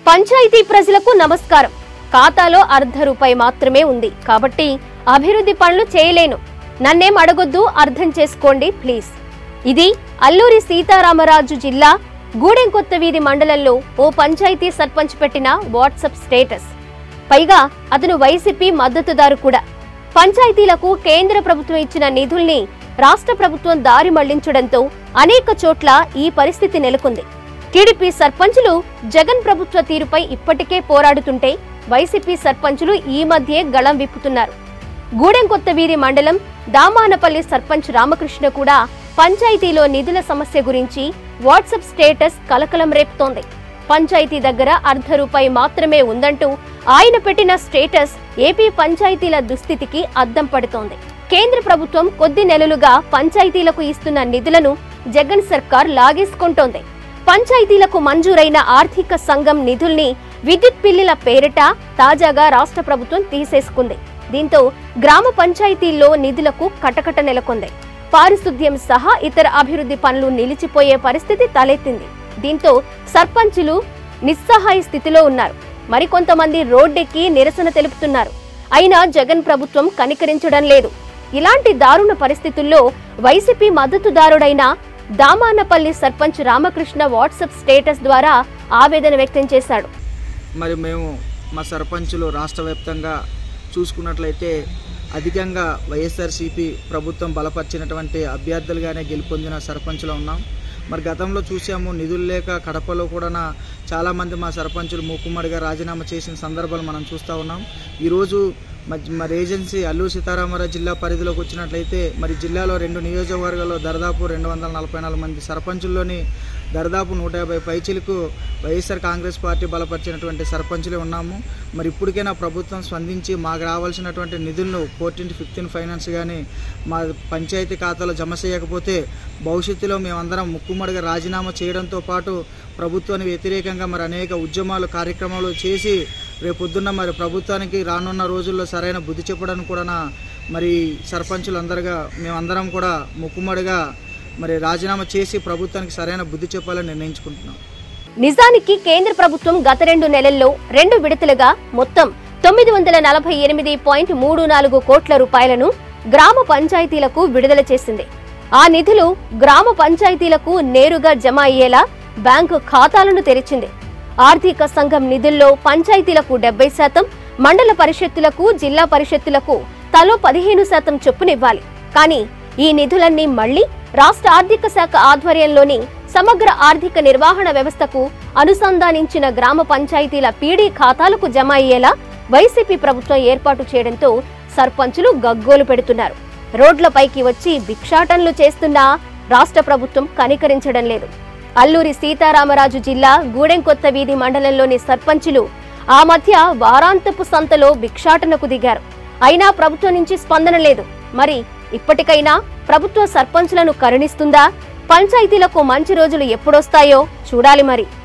పంచాయతీ ప్రజలకు నమస్కారం ఖాతాలో అర్ధ రూపాయి మాత్రమే ఉంది కాబట్టి అభివృద్ధి పనులు చేయలేను నన్నేం అడగొద్దు అర్థం చేసుకోండి ప్లీజ్ ఇది అల్లూరి సీతారామరాజు జిల్లా గూడెం కొత్త వీధి మండలంలో ఓ పంచాయతీ సర్పంచ్ పెట్టిన వాట్సాప్ స్టేటస్ పైగా అతను వైసీపీ మద్దతుదారు కూడా పంచాయతీలకు కేంద్ర ప్రభుత్వం ఇచ్చిన నిధుల్ని రాష్ట్ర ప్రభుత్వం దారి మళ్లించడంతో అనేక చోట్ల ఈ పరిస్థితి నెలకొంది టీడీపీ సర్పంచులు జగన్ ప్రభుత్వ తీరుపై ఇప్పటికే పోరాడుతుంటే వైసీపీ సర్పంచులు ఈ మధ్యే గళం విప్పుతున్నారు గూడెం కొత్త వీరి మండలం దామానపల్లి సర్పంచ్ రామకృష్ణ కూడా పంచాయతీలో నిధుల సమస్య గురించి వాట్సాప్ స్టేటస్ కలకలం రేపుతోంది పంచాయతీ దగ్గర అర్ధ రూపాయి మాత్రమే ఉందంటూ ఆయన పెట్టిన స్టేటస్ ఏపీ పంచాయతీల దుస్థితికి అద్దం పడుతోంది కేంద్ర ప్రభుత్వం కొద్ది నెలలుగా పంచాయతీలకు ఇస్తున్న నిధులను జగన్ సర్కార్ లాగేసుకుంటోంది పంచాయతీలకు మంజూరైన ఆర్థిక సంఘం నిధుల్ని విద్యుత్ బిల్లుల పేరిట తాజాగా రాష్ట్ర ప్రభుత్వం తీసేసుకుంది దీంతో గ్రామ పంచాయతీల్లో నిధులకు కటకట నెలకొంది పారిశుద్ధ్యం సహా ఇతర అభివృద్ధి పనులు నిలిచిపోయే పరిస్థితి తలెత్తింది దీంతో సర్పంచులు నిస్సహాయ స్థితిలో ఉన్నారు మరికొంతమంది రోడ్డెక్కి నిరసన తెలుపుతున్నారు అయినా జగన్ ప్రభుత్వం కనికరించడం లేదు ఇలాంటి దారుణ పరిస్థితుల్లో వైసీపీ మద్దతుదారుడైన దామానపల్లి సర్పంచ్ రామకృష్ణ వాట్సాప్ స్టేటస్ ద్వారా ఆవేదన వ్యక్తం చేశాడు మరి మేము మా సర్పంచులు రాష్ట్ర వ్యాప్తంగా చూసుకున్నట్లయితే అధికంగా వైఎస్ఆర్సీపీ ప్రభుత్వం బలపరిచినటువంటి అభ్యర్థులుగానే గెలుపొందిన సర్పంచులు ఉన్నాం మరి గతంలో చూసాము నిధులు లేక కడపలో కూడా చాలామంది మా సర్పంచులు మూకుమ్మడిగా రాజీనామా చేసిన సందర్భాలు మనం చూస్తూ ఉన్నాం ఈరోజు మరి మరి ఏజెన్సీ అల్లూరు సీతారామరాజు జిల్లా పరిధిలోకి వచ్చినట్లయితే మరి జిల్లాలో రెండు నియోజకవర్గాల్లో దాదాపు రెండు వందల నలభై నాలుగు మంది సర్పంచుల్లోని దాదాపు నూట యాభై పైచీలకు వైఎస్ఆర్ కాంగ్రెస్ పార్టీ బలపరిచినటువంటి సర్పంచులే ఉన్నాము మరి ఇప్పటికైనా ప్రభుత్వం స్పందించి మాకు రావాల్సినటువంటి నిధులను ఫోర్టీన్ ఫిఫ్టీన్ ఫైనాన్స్ కానీ మా పంచాయతీ ఖాతాలో జమ చేయకపోతే భవిష్యత్తులో మేమందరం ముక్కుమ్మడిగా రాజీనామా చేయడంతో పాటు ప్రభుత్వానికి వ్యతిరేకంగా మరి అనేక ఉద్యమాలు కార్యక్రమాలు చేసి రేపొద్దున్న మరి ప్రభుత్వానికి రానున్న రోజుల్లో సరైన బుద్ధి చెప్పడానికి కూడా మరి సర్పంచులందరుగా మేమందరం కూడా ముక్కుమ్మడిగా మరి రాజీనామా చేసి ప్రభుత్వానికి సరైన బుద్ధి చెప్పాలని నిర్ణయించుకుంటున్నాం నిజానికి కేంద్ర ప్రభుత్వం గత రెండు నెలల్లో రెండు విడతలుగా మొత్తం తొమ్మిది వందల నలభై ఎనిమిది పాయింట్ మూడు నాలుగు కోట్ల రూపాయలను గ్రామ పంచాయతీలకు విడుదల చేసింది ఆ నిధులు గ్రామ పంచాయతీలకు నేరుగా జమ అయ్యేలా బ్యాంకు ఖాతాలను తెరిచింది ఆర్థిక సంఘం నిధుల్లో పంచాయతీలకు డెబ్బై శాతం మండల పరిషత్తులకు జిల్లా పరిషత్తులకు తలో పదిహేను శాతం చొప్పునివ్వాలి కానీ ఈ నిధులన్నీ మళ్లీ రాష్ట్ర ఆర్థిక శాఖ ఆధ్వర్యంలోని సమగ్ర ఆర్థిక నిర్వహణ వ్యవస్థకు అనుసంధానించిన గ్రామ పంచాయతీల పీడీ ఖాతాలకు జమ అయ్యేలా వైసీపీ ప్రభుత్వం ఏర్పాటు చేయడంతో సర్పంచులు గగ్గోలు పెడుతున్నారు రోడ్లపైకి వచ్చి భిక్షాటనలు చేస్తున్నా రాష్ట్ర ప్రభుత్వం కనికరించడం లేదు అల్లూరి సీతారామరాజు జిల్లా గూడెం కొత్త వీధి మండలంలోని సర్పంచులు ఆ మధ్య వారాంతపు సంతలో భిక్షాటనకు దిగారు అయినా ప్రభుత్వం నుంచి స్పందన లేదు మరి ఇప్పటికైనా ప్రభుత్వ సర్పంచులను కరుణిస్తుందా పంచాయతీలకు మంచి రోజులు ఎప్పుడొస్తాయో చూడాలి మరి